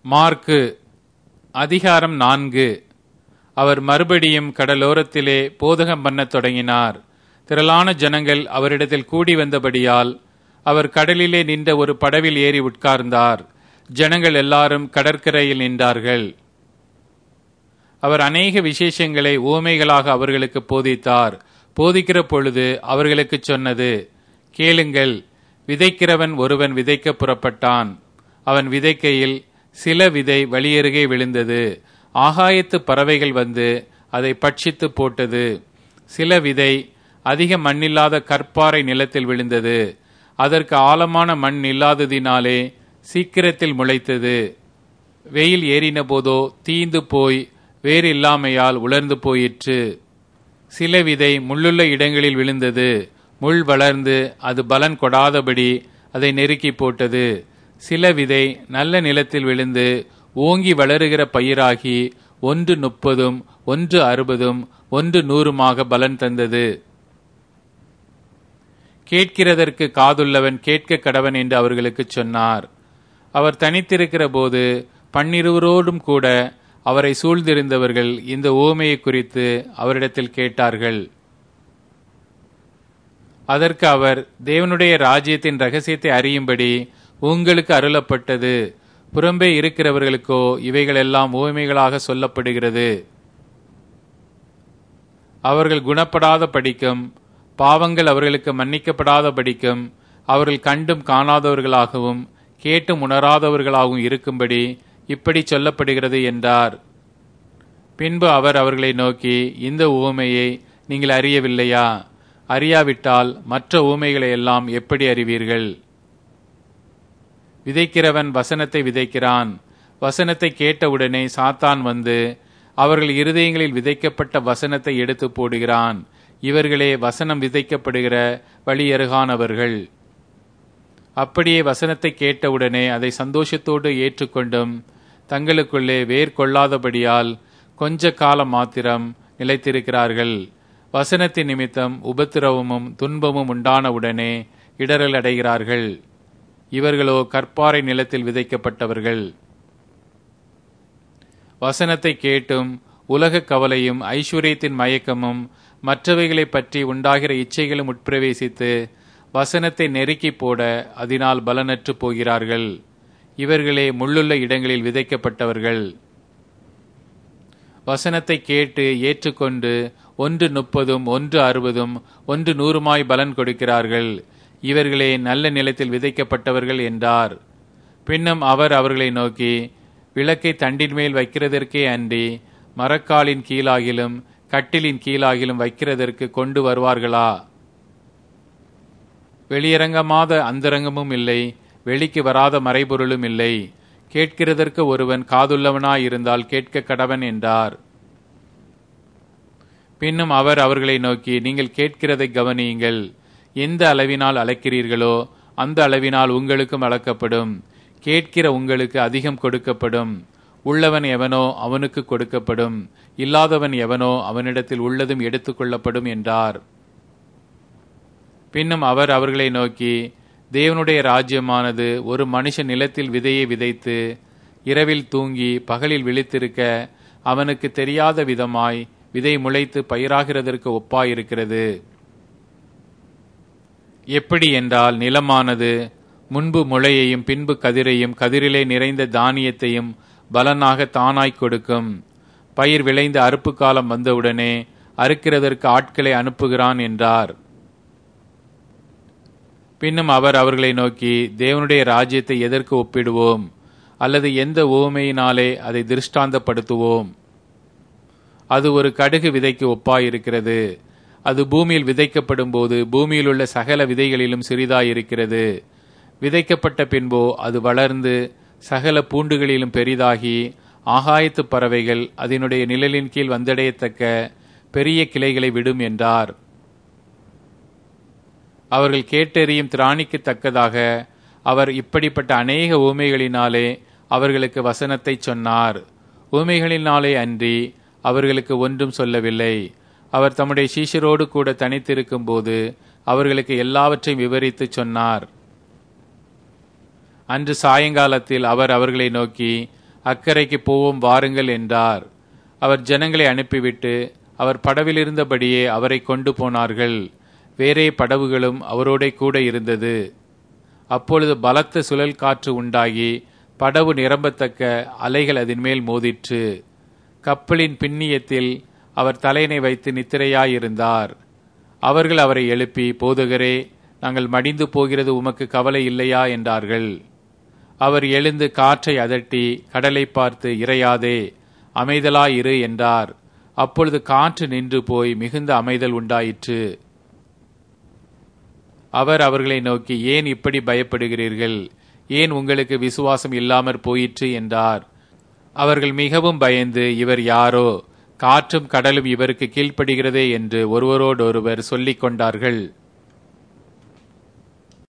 mark அதிகாரம் நான்கு அவர் மறுபடியும் கடலோரத்திலே போதகம் பண்ணத் தொடங்கினார் திரளான ஜனங்கள் அவரிடத்தில் கூடி வந்தபடியால் அவர் கடலிலே நின்ற ஒரு படவில் ஏறி உட்கார்ந்தார் ஜனங்கள் எல்லாரும் கடற்கரையில் நின்றார்கள் அவர் அநேக விசேஷங்களை ஊமைகளாக அவர்களுக்கு போதித்தார் போதிக்கிற பொழுது அவர்களுக்கு சொன்னது கேளுங்கள் விதைக்கிறவன் ஒருவன் விதைக்க புறப்பட்டான் அவன் விதைக்கையில் சில விதை வழியருகே விழுந்தது ஆகாயத்து பறவைகள் வந்து அதை பட்சித்து போட்டது சில விதை அதிக மண்ணில்லாத கற்பாறை நிலத்தில் விழுந்தது அதற்கு ஆழமான மண் இல்லாததினாலே சீக்கிரத்தில் முளைத்தது வெயில் ஏறின போதோ தீந்து போய் வேறு இல்லாமையால் உலர்ந்து போயிற்று சில விதை முள்ளுள்ள இடங்களில் விழுந்தது முள் வளர்ந்து அது பலன் கொடாதபடி அதை நெருக்கி போட்டது சில விதை நல்ல நிலத்தில் விழுந்து ஓங்கி வளருகிற பயிராகி ஒன்று முப்பதும் ஒன்று அறுபதும் ஒன்று நூறுமாக பலன் தந்தது கேட்கிறதற்கு காதுள்ளவன் கேட்க கடவன் என்று அவர்களுக்கு சொன்னார் அவர் தனித்திருக்கிற போது பன்னிருவரோடும் கூட அவரை சூழ்ந்திருந்தவர்கள் இந்த ஓமையை குறித்து அவரிடத்தில் கேட்டார்கள் அதற்கு அவர் தேவனுடைய ராஜ்யத்தின் ரகசியத்தை அறியும்படி உங்களுக்கு அருளப்பட்டது புறம்பே இருக்கிறவர்களுக்கோ இவைகளெல்லாம் ஊமைகளாக சொல்லப்படுகிறது அவர்கள் குணப்படாத படிக்கும் பாவங்கள் அவர்களுக்கு மன்னிக்கப்படாத படிக்கும் அவர்கள் கண்டும் காணாதவர்களாகவும் கேட்டும் உணராதவர்களாகவும் இருக்கும்படி இப்படி சொல்லப்படுகிறது என்றார் பின்பு அவர் அவர்களை நோக்கி இந்த ஊமையை நீங்கள் அறியவில்லையா அறியாவிட்டால் மற்ற ஊமைகளை எல்லாம் எப்படி அறிவீர்கள் விதைக்கிறவன் வசனத்தை விதைக்கிறான் வசனத்தை கேட்டவுடனே சாத்தான் வந்து அவர்கள் இருதயங்களில் விதைக்கப்பட்ட வசனத்தை எடுத்து போடுகிறான் இவர்களே வசனம் விதைக்கப்படுகிற வழியருகானவர்கள் அப்படியே வசனத்தை கேட்டவுடனே அதை சந்தோஷத்தோடு ஏற்றுக்கொண்டும் தங்களுக்குள்ளே வேர் கொள்ளாதபடியால் கொஞ்ச காலம் மாத்திரம் நிலைத்திருக்கிறார்கள் வசனத்தின் நிமித்தம் உபத்திரவமும் துன்பமும் உண்டானவுடனே இடரல் அடைகிறார்கள் இவர்களோ கற்பாறை நிலத்தில் விதைக்கப்பட்டவர்கள் வசனத்தை கேட்டும் உலக கவலையும் ஐஸ்வர்யத்தின் மயக்கமும் மற்றவைகளை பற்றி உண்டாகிற இச்சைகளும் உட்பிரவேசித்து வசனத்தை நெருக்கி போட அதனால் பலனற்று போகிறார்கள் இவர்களே முள்ளுள்ள இடங்களில் விதைக்கப்பட்டவர்கள் வசனத்தை கேட்டு ஏற்றுக்கொண்டு ஒன்று முப்பதும் ஒன்று அறுபதும் ஒன்று நூறுமாய் பலன் கொடுக்கிறார்கள் இவர்களே நல்ல நிலத்தில் விதைக்கப்பட்டவர்கள் என்றார் பின்னும் அவர் அவர்களை நோக்கி விளக்கை தண்டின் மேல் வைக்கிறதற்கே அன்றி மரக்காலின் கீழாகிலும் கட்டிலின் கீழாகிலும் வைக்கிறதற்கு கொண்டு வருவார்களா வெளியரங்கமாத அந்தரங்கமும் இல்லை வெளிக்கு வராத மறைபொருளும் இல்லை கேட்கிறதற்கு ஒருவன் காதுள்ளவனாயிருந்தால் கேட்க கடவன் என்றார் பின்னும் அவர் அவர்களை நோக்கி நீங்கள் கேட்கிறதை கவனியுங்கள் எந்த அளவினால் அளக்கிறீர்களோ அந்த அளவினால் உங்களுக்கும் அளக்கப்படும் கேட்கிற உங்களுக்கு அதிகம் கொடுக்கப்படும் உள்ளவன் எவனோ அவனுக்கு கொடுக்கப்படும் இல்லாதவன் எவனோ அவனிடத்தில் உள்ளதும் எடுத்துக்கொள்ளப்படும் என்றார் பின்னும் அவர் அவர்களை நோக்கி தேவனுடைய ராஜ்யமானது ஒரு மனுஷன் நிலத்தில் விதையை விதைத்து இரவில் தூங்கி பகலில் விழித்திருக்க அவனுக்கு தெரியாத விதமாய் விதை முளைத்து பயிராகிறதற்கு ஒப்பாயிருக்கிறது எப்படி என்றால் நிலமானது முன்பு முளையையும் பின்பு கதிரையும் கதிரிலே நிறைந்த தானியத்தையும் பலனாக தானாய் கொடுக்கும் பயிர் விளைந்த அறுப்பு காலம் வந்தவுடனே அறுக்கிறதற்கு ஆட்களை அனுப்புகிறான் என்றார் பின்னும் அவர் அவர்களை நோக்கி தேவனுடைய ராஜ்யத்தை எதற்கு ஒப்பிடுவோம் அல்லது எந்த ஓமையினாலே அதை திருஷ்டாந்தப்படுத்துவோம் அது ஒரு கடுகு விதைக்கு ஒப்பாயிருக்கிறது அது பூமியில் விதைக்கப்படும் போது பூமியில் உள்ள சகல விதைகளிலும் சிறிதாயிருக்கிறது விதைக்கப்பட்ட பின்போ அது வளர்ந்து சகல பூண்டுகளிலும் பெரிதாகி ஆகாயத்து பறவைகள் அதனுடைய நிழலின் கீழ் வந்தடையத்தக்க பெரிய கிளைகளை விடும் என்றார் அவர்கள் கேட்டறியும் திராணிக்கு தக்கதாக அவர் இப்படிப்பட்ட அநேக ஊமைகளினாலே அவர்களுக்கு வசனத்தை சொன்னார் ஊமைகளினாலே அன்றி அவர்களுக்கு ஒன்றும் சொல்லவில்லை அவர் தம்முடைய சீஷரோடு கூட தனித்திருக்கும் போது அவர்களுக்கு எல்லாவற்றையும் விவரித்து சொன்னார் அன்று சாயங்காலத்தில் அவர் அவர்களை நோக்கி அக்கறைக்கு போவோம் வாருங்கள் என்றார் அவர் ஜனங்களை அனுப்பிவிட்டு அவர் படவில் இருந்தபடியே அவரை கொண்டு போனார்கள் வேறே படவுகளும் அவரோட கூட இருந்தது அப்பொழுது பலத்த சுழல் காற்று உண்டாகி படவு நிரம்பத்தக்க அலைகள் அதன் மேல் மோதிற்று கப்பலின் பின்னியத்தில் அவர் தலையினை வைத்து நித்திரையாயிருந்தார் அவர்கள் அவரை எழுப்பி போதுகரே நாங்கள் மடிந்து போகிறது உமக்கு கவலை இல்லையா என்றார்கள் அவர் எழுந்து காற்றை அதட்டி கடலை பார்த்து இறையாதே அமைதலாயிரு என்றார் அப்பொழுது காற்று நின்று போய் மிகுந்த அமைதல் உண்டாயிற்று அவர் அவர்களை நோக்கி ஏன் இப்படி பயப்படுகிறீர்கள் ஏன் உங்களுக்கு விசுவாசம் இல்லாமற் போயிற்று என்றார் அவர்கள் மிகவும் பயந்து இவர் யாரோ காற்றும் கடலும் இவருக்கு கீழ்ப்படுகிறதே என்று ஒருவரோடொருவர் சொல்லிக் கொண்டார்கள்